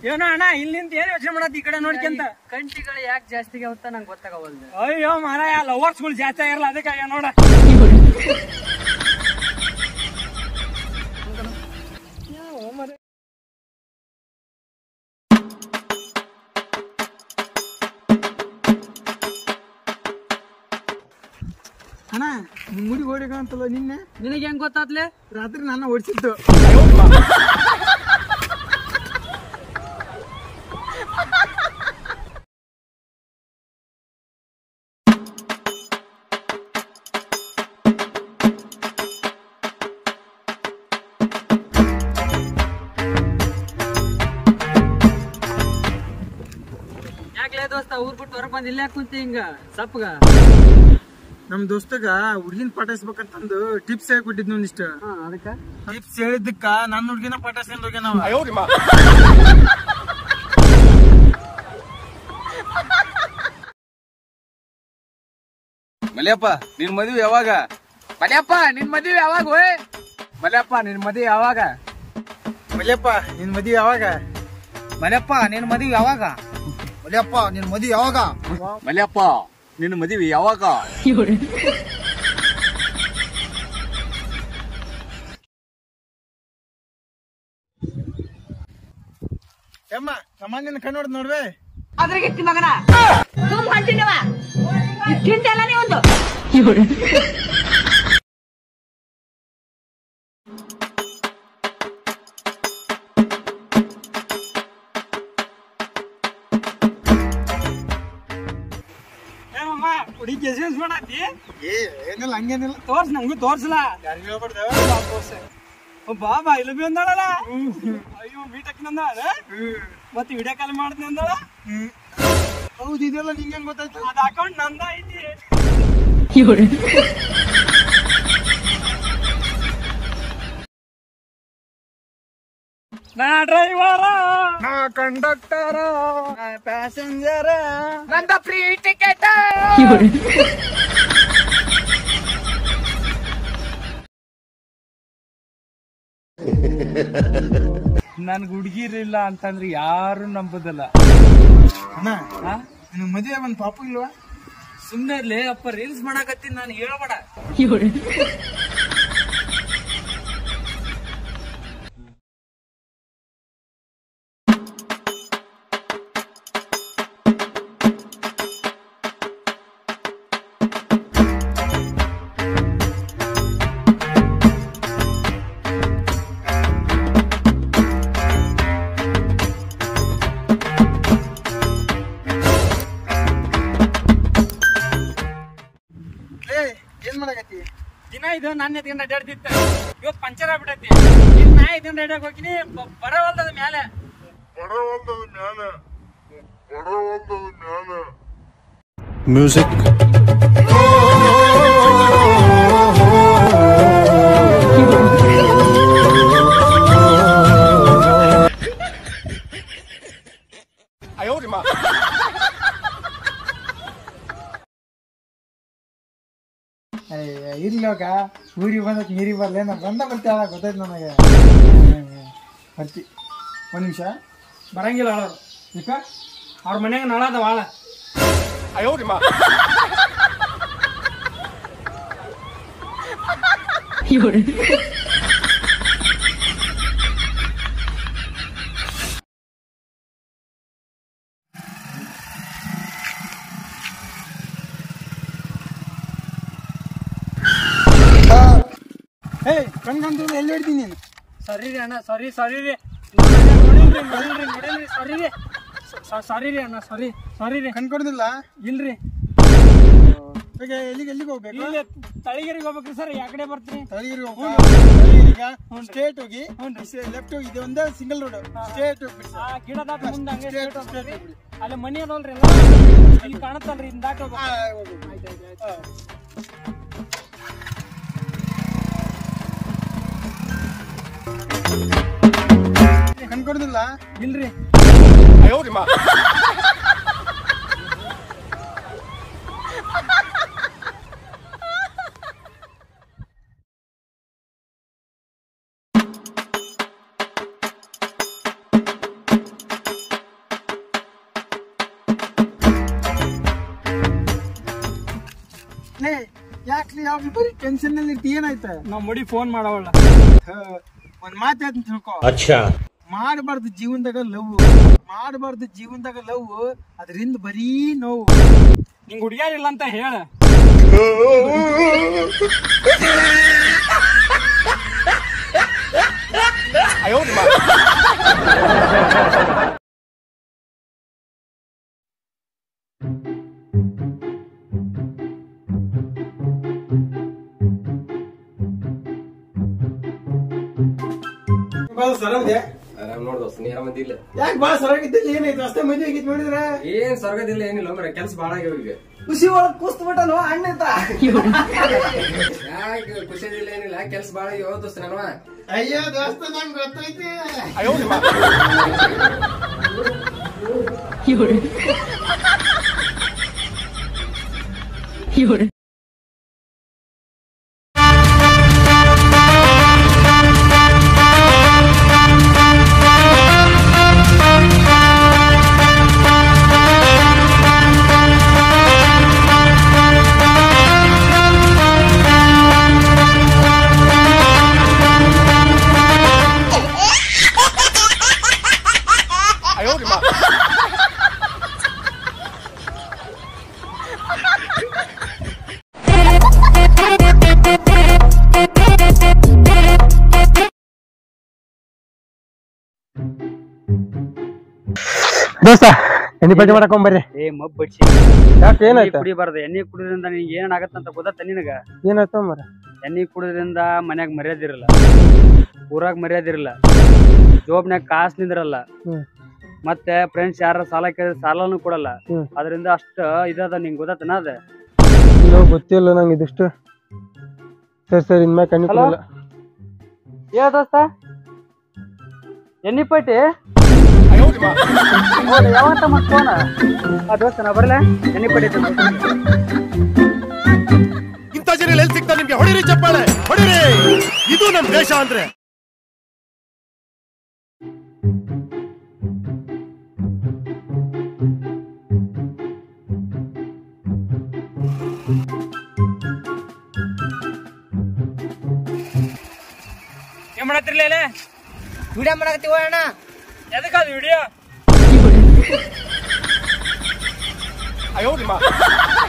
ಏನೋ ಅಣ್ಣ ಇಲ್ಲಿಂದ ಏನ್ ಯೋಚನೆ ಮಾಡತ್ ಈ ಕಡೆ ನೋಡ್ಕೊಂತ ಕಂಟಿಗಳು ಯಾಕೆ ಜಾಸ್ತಿ ಅಂತ ನಂಗೆ ಗೊತ್ತಾಗವಲ್ದು ಅಯ್ಯೋ ಮಾರಾಯ ಲವರ್ಸ್ಗಳು ಜಾಸ್ತಿ ಆಗಿರಲ್ಲ ಅದಕ್ಕೆ ನೋಡ ಅಣ್ಣ ಮುಡಿ ಓಡಿಕಂತಲ್ಲ ನಿನ್ನೆ ನಿನಗೆ ಹೆಂಗ್ ಗೊತ್ತಾತ್ಲೆ ರಾತ್ರಿ ನನ್ನ ಓಡಿಸಿದ್ದು ಯಾಕ್ಲೆ ದೋಸ್ತ ಊರ್ ಬಿಟ್ಟು ಹೊರಗ್ ಬಂದ್ ಇಲ್ಲೇ ಕುಂತಿ ಹಿಂಗ ಸಪ್ಪಗ ನಮ್ ದೋಸ್ತಗ ಹುಡ್ಗಿನ ಪಟಾಯಿಸ್ಬೇಕಂತಂದು ಟಿಪ್ಸ್ ಹೇಳ್ಕೊಟ್ಟಿದ್ ಒಂದಿಷ್ಟು ಹಾ ಅದಕ್ಕ ಟಿಪ್ಸ್ ಹೇಳಿದ್ದಕ್ಕ ನನ್ನ ಹುಡ್ಗಿನ ಪಟಾಯಿಸ್ಕೊಂಡ್ ಹೋಗ್ಯಾನವ ಮಲ್ಯಪ್ಪ ನಿನ್ ಮದ್ವೆ ಯಾವಾಗ ಮಲ್ಯಪ್ಪ ನಿನ್ ಮದ್ವೆ ಯಾವಾಗ ಓಯ್ ಮಲ್ಯಪ್ಪ ನಿನ್ ಮದ್ವೆ ಯಾವಾಗ ಮಲ್ಯಪ್ಪ ನಿನ್ ಮದ್ವಿ ಯಾವಾಗ ಮಲ್ಯಪ್ಪ ನಿನ್ ಮದ್ವೆ ಯಾವಾಗ ಮಲ್ಯಪ್ಪ ನಿನ್ ಮದ್ವಿ ಯಾವಾಗ ಮಲ್ಯಪ್ಪ ನಿನ್ ಮದ್ವೆ ಯಾವಾಗ ಯಮ್ಮ ಸಾಮಾನ್ಯನ ಕಣ್ಣು ನೋಡ್ ನೋಡ್ವೆ ಅದ್ರಾಗಿತ್ತಿ ಮಗನ ತುಂಬ ಹೊಂಟಿನವ ತಿಂಟೆಲ್ಲನೇ ಒಂದು ಏನಮ್ಮ ಹುಡುಗಿ ಎಸೆನ್ಸ್ ಮಾಡತ್ತಿ ಏ ಏನಿಲ್ಲ ಹಂಗೇನಿಲ್ಲ ತೋರ್ಸ್ ನಂಗೂ ತೋರ್ಸಲ ಯಾರಿಗೂ ಹೇಳ್ಬಾರ್ದು ಬಾಬಾ ಇಲ್ಲಿ ಬಿ ಅಂದಾಳಲ್ಲ ಅಯ್ಯೋ ಬೀಟಕ್ ನಂದಾಳ ಮತ್ತೆ ವಿಡಿಯೋ ಕಾಲ್ ಮಾಡ್ತೀನಿ ಅಂದಾಳ ಹೌದು ಇದೆಲ್ಲ ನಿಂಗೆ ಗೊತ್ತಾಯ್ತು ಅದ ಅಕೌಂಟ್ ನಂದ ಐತಿ ನಾ ಡ್ರೈವರ ನಾ ಕಂಡಕ್ಟರ ನಾ ಪ್ಯಾಸೆಂಜರ ನಂದ ಫ್ರೀ ಟಿಕೆಟ್ ನನ್ಗ ಹುಡುಗಿರಿಲ್ಲ ಅಂತಂದ್ರೆ ಯಾರು ನಂಬುದಲ್ಲ ಅಣ್ಣ ನಿನ್ ಮದುವೆ ಒಂದ್ ಪಾಪು ಇಲ್ವಾ ಸುಮ್ನೆ ಇರ್ಲಿ ಅಪ್ಪ ರೀಲ್ಸ್ ಮಾಡಾಕತ್ತೀನಿ ನಾನು ಹೇಳ್ಬೇಡ ಏ ಏನ್ ಮಾಡಕತ್ತಿ ದಿನ ಇದು ನನ್ನ ಎತ್ಕೊಂಡ್ ಅಡ್ಡಾಡ್ತಿತ್ತ ಇವತ್ ಪಂಚರ್ ಆಗ್ಬಿಟ್ಟೈತಿ ಇನ್ ನಾ ಎತ್ಕೊಂಡ್ ಅಡ್ಡಾಕ್ ಹೋಗಿನಿ ಬ- ಬರವಲ್ದದ ಮ್ಯಾಲೆ Music. ಇರ್ಲೋಕ ಊರಿಗೆ ಬಂದಕ್ಕೆ ನೀರಿಗೆ ಬರ್ಲಿ ನಾ ಬಂದ ಬರ್ತೀಯ ಗೊತ್ತಾಯ್ತು ನನಗೆ ಬರ್ತಿ ಒಂದ್ ನಿಮಿಷ ಬರಂಗಿಲ್ಲ ಅವಳು ಈಗ ಅವ್ರ ಮನ್ಯಾಗ ನಳದ ವಾಳ ಏ ಕಣ್ಕಂತ ಎಲ್ಲಿ ಹಿಡ್ತೀನಿ ನೀನು ಸರಿ ರೀ ಅಣ್ಣ ಸಾರಿ ಸಾರಿ ರೀ ನೋಡಿಲ್ರಿ ನೋಡಿಲ್ರಿ ನೋಡಿಲ್ರಿ ಸಾರಿ ರೀ ಸಾರಿ ರೀ ಅಣ್ಣ ಸಾರಿ ಸಾರಿ ರೀ ಕಣ್ ಕೊಡುದಿಲ್ಲ ಇಲ್ರಿ ಈಗ ಎಲ್ಲಿಗೆ ಎಲ್ಲಿಗೆ ಹೋಗ್ಬೇಕು ಇಲ್ಲಿ ತಳಿಗಿರಿಗೆ ಹೋಗ್ಬೇಕ್ರಿ ಸರ್ ಯಾ ಕಡೆ ಬರ್ತೀರಿ ತಲಗಿರಿ ಹೋಗ ಸ್ಟೇಟ್ ಹೋಗಿ ಲೆಫ್ಟ್ ಹೋಗಿ ಇದು ಒಂದೇ ಸಿಂಗಲ್ ರೋಡ್ ಸ್ಟೇಟ್ ಹೋಗ್ಬಿಡಿ ಆ ಗಿಡ ದಾಟ ಮುಂದೆ ಹಂಗೆ Straight, straight straight ಹೋಗ್ತೀರಿ. ಹೋಗ್ಬಿಡಿ. ಅಲ್ಲಿ ಮನಿ ಅದಲ್ರಿ ಎಲ್ಲ ಇಲ್ಲಿ ಕಾಣತ್ತಲ್ರಿ ಇನ್ ದಾಟ ಹೋಗ್ಬೇಕು ಆ, ಹೋಗು. ಆಯ್ತು ಆಯ್ತು ಆಯ್ತು ಆ. ಕಣ್ ಕೊಡುದಿಲ್ಲ ಇಲ್ರಿ ಲೇ ಯಾಕ್ಲಿ ಯಾವಾಗ ಬರೀ ಟೆನ್ಷನ್ ನಲ್ಲಿ ಇರ್ತಿ ಏನಾಯ್ತ ನಮ್ಮ ಮುಡಿ ಫೋನ್ ಮಾಡವಲ್ಲ ಹ, ಒಂದ್ ಮಾತು ಹೇಳ್ತೀನಿ ತಿಳ್ಕೊ अच्छा ಮಾಡಬಾರ್ದು ಜೀವನದಾಗ ಲವ್ ಮಾಡಬಾರ್ದು ಜೀವನದಾಗ ಲವ್ ಅದರಿಂದ ಬರೀ ನೋವು ನಿಂಗ್ ಹುಡುಗಿಯಾರಿಲ್ಲ ಅಂತ ಹೇಳ ಬಾಳ ಸರಗಿದೆ ಆರಾಮ್ ನೋಡ್ ದೋಸ್ತ ನೀ ಆರಾಮದಿಲ್ಲ ಯಾಕೆ ಬಾಳ ಸರಾಗಿದ್ದಿಲ್ಲ ಏನಾಯ್ತು ಅಷ್ಟೇ ಮದುವೆ ಆಗಿತ್ತು ನೋಡಿದ್ರ ಏನ್ ಸ್ವರ್ಗದಿಲ್ಲ ಏನಿಲ್ಲ ಮರ ಕೆಲ್ಸ ಬಾಳ ಆಗ್ಯಾವ ಈಗ ಖುಷಿ ಒಳಗ್ ಕೂಸ್ತು ಬಿಟ್ಟನು ಅಣ್ಣ ಅಂತ ಯಾಕೆ ಖುಷಿದಿಲ್ಲ ಏನಿಲ್ಲ ಕೆಲ್ಸ ಬಾಳ ಆಗ್ಯಾವ ದೋಸ್ತ ನನವ ಅಯ್ಯೋ ದೋಸ್ತ ನಂಗೆ ಗೊತ್ತೈತಿ ದೋಸ್ತ ಎಣ್ಣೆ ಪಟ್ಟಿ ಮಾಡಕೊಂಬರ್ರಿ ಏ ಮಬ್ ಬಡ್ಸಿ ಯಾಕೆ ಎಣ್ಣೆ ಏನಾಯ್ತು ಕುಡಿಬಾರ್ದು ಎಣ್ಣೆ ಕುಡಿದ್ರಿಂದ ನಿಂಗೆ ಏನಾಗತ್ತಂತ ಗೊತ್ತ ನಿನಗ ಏನಾಯ್ತು ಮರ ಎಣ್ಣೆ ಕುಡಿದ್ರಿಂದ ಮನ್ಯಾಗ ಮರ್ಯಾದೆ ಇರಲ್ಲ ಊರಾಗ ಮರ್ಯಾದೆ ಇರಲ್ಲ ಜೋಬ್ನ್ಯಾಗ ಕಾಸ್ ನಿಂದ್ರಲ್ಲ ಹ್ಮ್. ಮತ್ತೆ ಫ್ರೆಂಡ್ಸ್ ಯಾರ ಸಾಲ ಕೇಳಿದ್ರೆ ಸಾಲನು ಕೊಡಲ್ಲ ಹ್ಮ್. ಅದರಿಂದ ಅಷ್ಟ ಇದದ ನಿಂಗೆ ಗೊತ್ತನ ಅದ ಇಲ್ಲೋ ಗೊತ್ತಿಲ್ಲ ನಂಗೆ ಇದಿಷ್ಟು ಸರಿ ಸರಿ ಇನ್ಮ್ಯಾಗ ಕಣ್ಣಿ Hello? ಕೊಡಲ್ಲ ಏ ದೋಸ್ತ ಎಣ್ಣೆ ಪಟ್ಟಿ ಯಾವಂತ ಮತ್ ಫೋನ್ ಆ ದೋಸ್ತ ನಾ ಬರ್ಲೆ ಎಣ್ಣೆ ಪಟ್ಟಿ ಐತೆ ದೋಸ್ತ. ಇಂಥ ಜನ ಎಲ್ಲಿ ಸಿಗ್ತಾ ನಿಮ್ಗೆ ಹೊಡಿರಿ ಚಪ್ಪಾಳೆ ಹೊಡಿರಿ ಇದು ನಮ್ ದೇಶ ಅಂದ್ರೆ ಏನ್ ಮಾಡತ್ತಿರ್ಲೇ ವಿಡಿಯೋ ಮಾಡಕತ್ತೀವ ಅಣ್ಣ ಎದಕ್ಕದು ವಿಡಿಯೋ